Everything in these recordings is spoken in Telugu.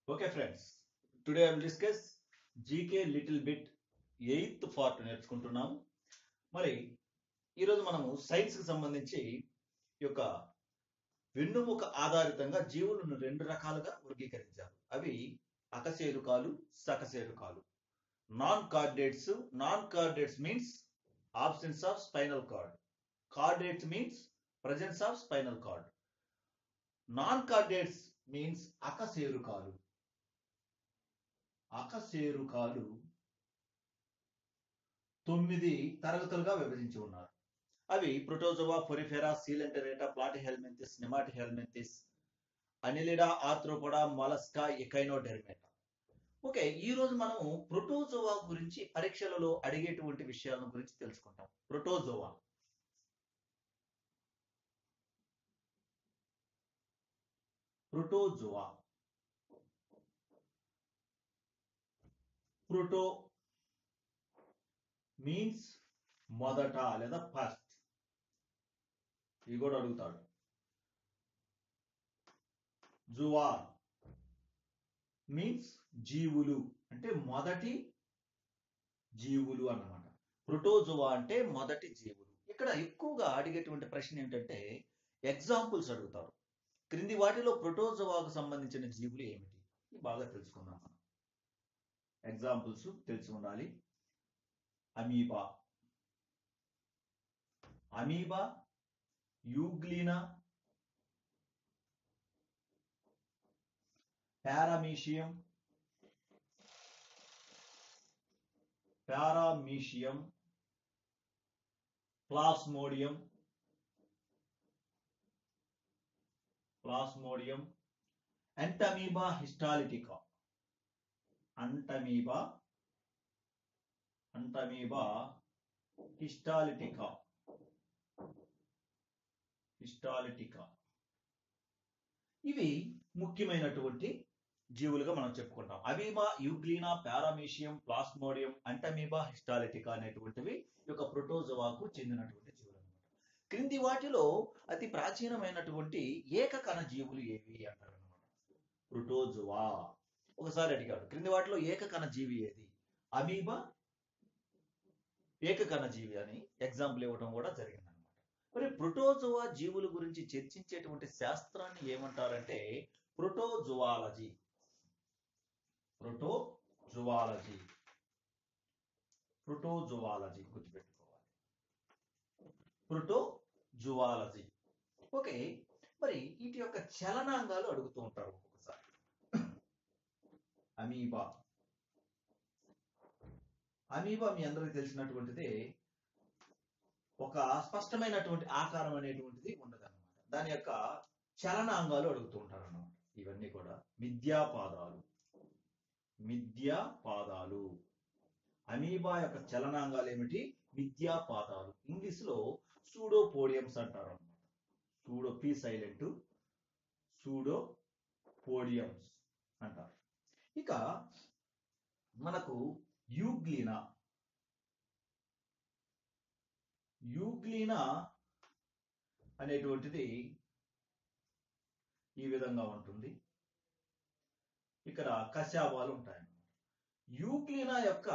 okay friends today I will discuss GK little bit eighth part నేర్చుకుంటున్నాము మరి ఈరోజు మనము సైన్స్ కి సంబంధించి ఈ యొక్క వెన్నుముక ఆధారితంగా జీవులను రెండు రకాలుగా వర్గీకరించారు అవి అకశేరుకాలు సకశేరుకాలు non chordates non chordates means absence of spinal cord chordates means presence of spinal cord non chordates means అకశేరుకాలు అకశేరుకాలు తొమ్మిది తరగతులుగా విభజించి ఉన్నారు అవి protozoa porifera coelenterata platyhelminthes nemathelminthes annelida arthropoda mollusca echinodermata okay ఈ రోజు మనము ప్రోటోజోవా గురించి పరీక్షలలో అడిగేటువంటి విషయాల గురించి తెలుసుకుంటాం ప్రోటోజోవా ప్రోటోజోవా ప్రోటో మీన్స్ మొదట లేదా ఫస్ట్ ఇవి కూడా అడుగుతాడు జువా మీన్స్ జీవులు అంటే మొదటి జీవులు అన్నమాట ప్రోటోజువా అంటే మొదటి జీవులు ఇక్కడ ఎక్కువగా అడిగేటువంటి ప్రశ్న ఏంటంటే ఎగ్జాంపుల్స్ అడుగుతారు క్రింది వాటిలో ప్రోటోజోవాకు సంబంధించిన జీవులు ఏమిటి ఇది బాగా తెలుసుకుందాం మనం ఎగ్జాంపుల్స్ తెలిసి ఉండాలి amoeba amoeba euglena paramecium paramecium plasmodium plasmodium entamoeba histolytica entamoeba entamoeba histolytica histolytica ఇవి ముఖ్యమైనటువంటి జీవులుగా మనం చెప్పుకుంటాం amoeba euglena paramecium plasmodium entamoeba histolytica అనేటువంటివి ఈ యొక్క ప్రోటోజోవాకు చెందినటువంటి జీవులు అనమాట క్రింది వాటిలో అతి ప్రాచీనమైనటువంటి ఏకకణ జీవులు ఏవి అంటారు అనమాట ప్రోటోజోవా ఒకసారి అడిగాడు క్రింది వాటిలో ఏకకణ జీవి ఏది అమీబా ఏకకణ జీవి అని ఎగ్జాంపుల్ ఇవ్వడం కూడా జరిగింది అనమాట మరి ప్రోటోజోవా జీవుల గురించి చర్చించేటువంటి శాస్త్రాన్ని ఏమంటారంటే ప్రోటోజువాలజీ ప్రోటోజువాలజీ ప్రోటోజువాలజీ గుర్తుపెట్టుకోవాలి ప్రోటోజువాలజీ ఓకే మరి వీటి యొక్క చలనాంగాలు అడుగుతూ ఉంటారు ఒక్కొక్కసారి అమీబా అమీబా మీ అందరికి తెలిసినటువంటిదే ఒక స్పష్టమైనటువంటి ఆకారం అనేటువంటిది ఉండదన్నమాట దాని యొక్క చలనాంగాలు అడుగుతూ ఉంటారు అన్నమాట ఇవన్నీ కూడా మిథ్యాపాదాలు మిథ్యాపాదాలు అమీబా యొక్క చలనాంగాలు ఏమిటి మిథ్యాపాదాలు ఇంగ్లీష్ లో సూడోపోడియమ్స్ అంటారు అనమాట pseudo P silent pseudopodiums అంటారు ఇక మనకు యూగ్లీనా యూగ్లీనా అనేటువంటిది ఈ విధంగా ఉంటుంది ఇక్కడ కశాబాలు ఉంటాయన్నమాట యూక్లీనా యొక్క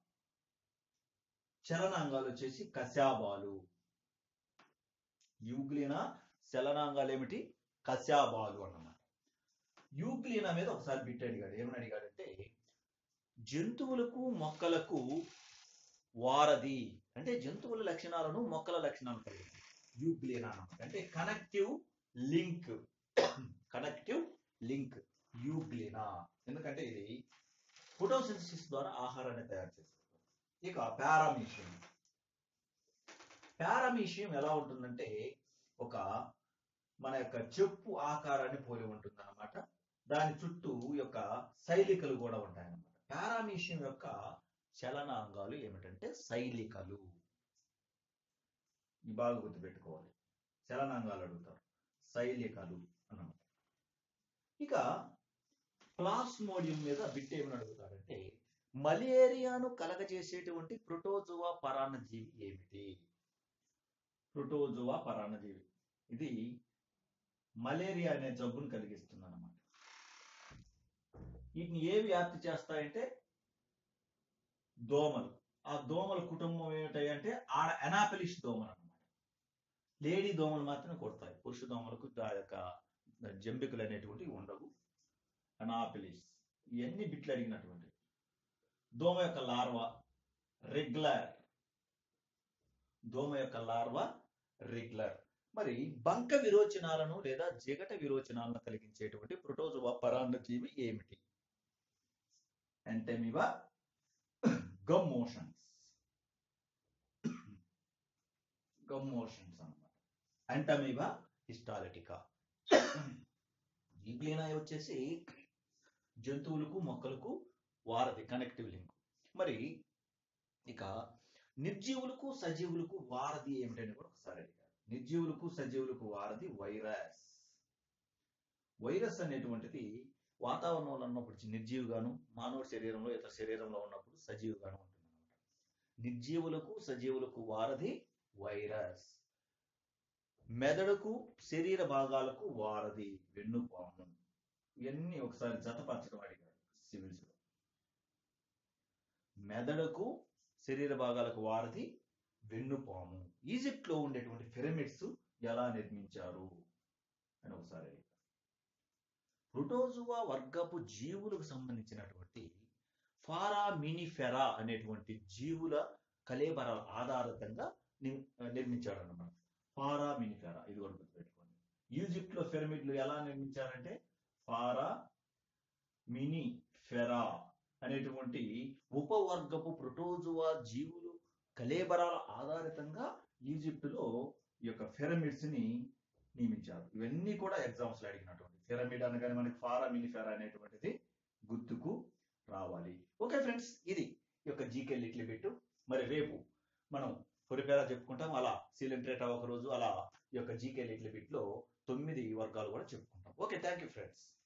చలనాంగాలు వచ్చేసి కశాబాలు యూగ్లీనా చలనాంగాలు ఏమిటి కశాబాలు అన్నమాట యూగ్లీనా మీద ఒకసారి బిట్ అడిగాడు ఏమని అడిగాడంటే జంతువులకు మొక్కలకు వారధి అంటే జంతువుల లక్షణాలను మొక్కల లక్షణాలు కలిగి యూగ్లీనా అన్నమాట అంటే connective link connective link euglena ఎందుకంటే ఇది ఫోటోసింథసిస్ ద్వారా ఆహారాన్ని తయారు చేస్తుంది ఇక పారామీషియం పారామీషియం ఎలా ఉంటుందంటే ఒక మన యొక్క చెప్పు ఆకారాన్ని పోలి ఉంటుంది అనమాట దాని చుట్టూ యొక్క శైలికలు కూడా ఉంటాయన్నమాట పారామీషియం యొక్క చలనాంగాలు ఏమిటంటే శైలికలు ఈ బాగా గుర్తుపెట్టుకోవాలి చలనాంగాలు అడుగుతారు శైలికలు అన్నమాట ఇక ప్లాస్మోడియం మీద బిట్ ఏమని అడుగుతారంటే మలేరియాను కలగజేసేటువంటి ప్రోటోజోవా పరాన్నజీవి ఏమిటి ప్రోటోజోవా పరాన్నజీవి ఇది మలేరియా అనే జబ్బును కలిగిస్తుంది అనమాట వీటిని ఏవి వ్యాప్తి చేస్తాయంటే దోమలు ఆ దోమల కుటుంబం ఏమిటంటే ఆడ ఎనాపిలిష్ దోమలు అన్నమాట లేడీ దోమలు మాత్రమే కొడతాయి పురుష దోమలకు ఆ యొక్క జంబికలు అనేటువంటివి ఉండవు అనాపిలిస్ ఇవన్నీ బిట్లు అడిగినటువంటి దోమ యొక్క లార్వా రెగ్యులర్ దోమ యొక్క లార్వా రెగ్యులర్ మరి బంక విరోచనాలను లేదా జిగట విరోచనాలను కలిగించేటువంటి ప్రోటోజోవా పరాన్న జీవి ఏమిటి entamoeba gum motions gum motions అన్నమాట అంటమీవా హిస్టాలిటికా జీబ్లీనా వచ్చేసి జంతువులకు మొక్కలకు వారధి కనెక్టివ్ లింక్ మరి ఇక నిర్జీవులకు సజీవులకు వారధి ఏమిటని కూడా ఒకసారి అడిగారు నిర్జీవులకు సజీవులకు వారధి వైరస్ వైరస్ అనేటువంటిది వాతావరణంలో ఉన్నప్పుడు నిర్జీవిగాను మానవ శరీరంలో ఇతర శరీరంలో ఉన్నప్పుడు సజీవిగాను ఉంటుంది నిర్జీవులకు సజీవులకు వారధి వైరస్ మెదడుకు శరీర భాగాలకు వారధి వెన్నుపాము ఇవన్నీ ఒకసారి జతపరచడం అడిగారు సివిల్స్ లో మెదడుకు శరీర భాగాలకు వారధి వెన్నుపాము ఈజిప్ట్ లో ఉండేటువంటి పిరమిడ్స్ ఎలా నిర్మించారు అని ఒకసారి అడిగారు ప్రోటోజువా వర్గపు జీవులకు సంబంధించినటువంటి ఫారా మినిఫెరా అనేటువంటి జీవుల కలేబరాల ఆధారితంగా ని- నిర్మించాడు అన్నమాట ఫారా మినిఫెరా ఇది కూడా గుర్తుపెట్టుకోండి ఈజిప్ట్ లో పిరమిడ్లు ఎలా నిర్మించారంటే ఫారా మిని ఫెరా అనేటువంటి ఉపవర్గపు ప్రోటోజువా జీవులు కలేబరాల ఆధారితంగా ఈజిప్టులో ఈ యొక్క పిరమిడ్స్ ని నియమించారు ఇవన్నీ కూడా ఎగ్జామ్స్ లో అడిగినటువంటి పిరమిడ్ అనగానే మనకి ఫారా మినిఫెరా అనేటువంటిది గుర్తుకు రావాలి ఓకే ఫ్రెండ్స్ ఇది ఈ యొక్క జీకే లిటిల్ బిట్ మరి రేపు మనం పొరిపేరా చెప్పుకుంటాం అలా సిలింట్రేటా ఒక రోజు అలా ఈ యొక్క జీకే లిటిల్ బిట్ లో తొమ్మిది వర్గాలు కూడా చెప్పుకుంటాం ఓకే థ్యాంక్ యూ ఫ్రెండ్స్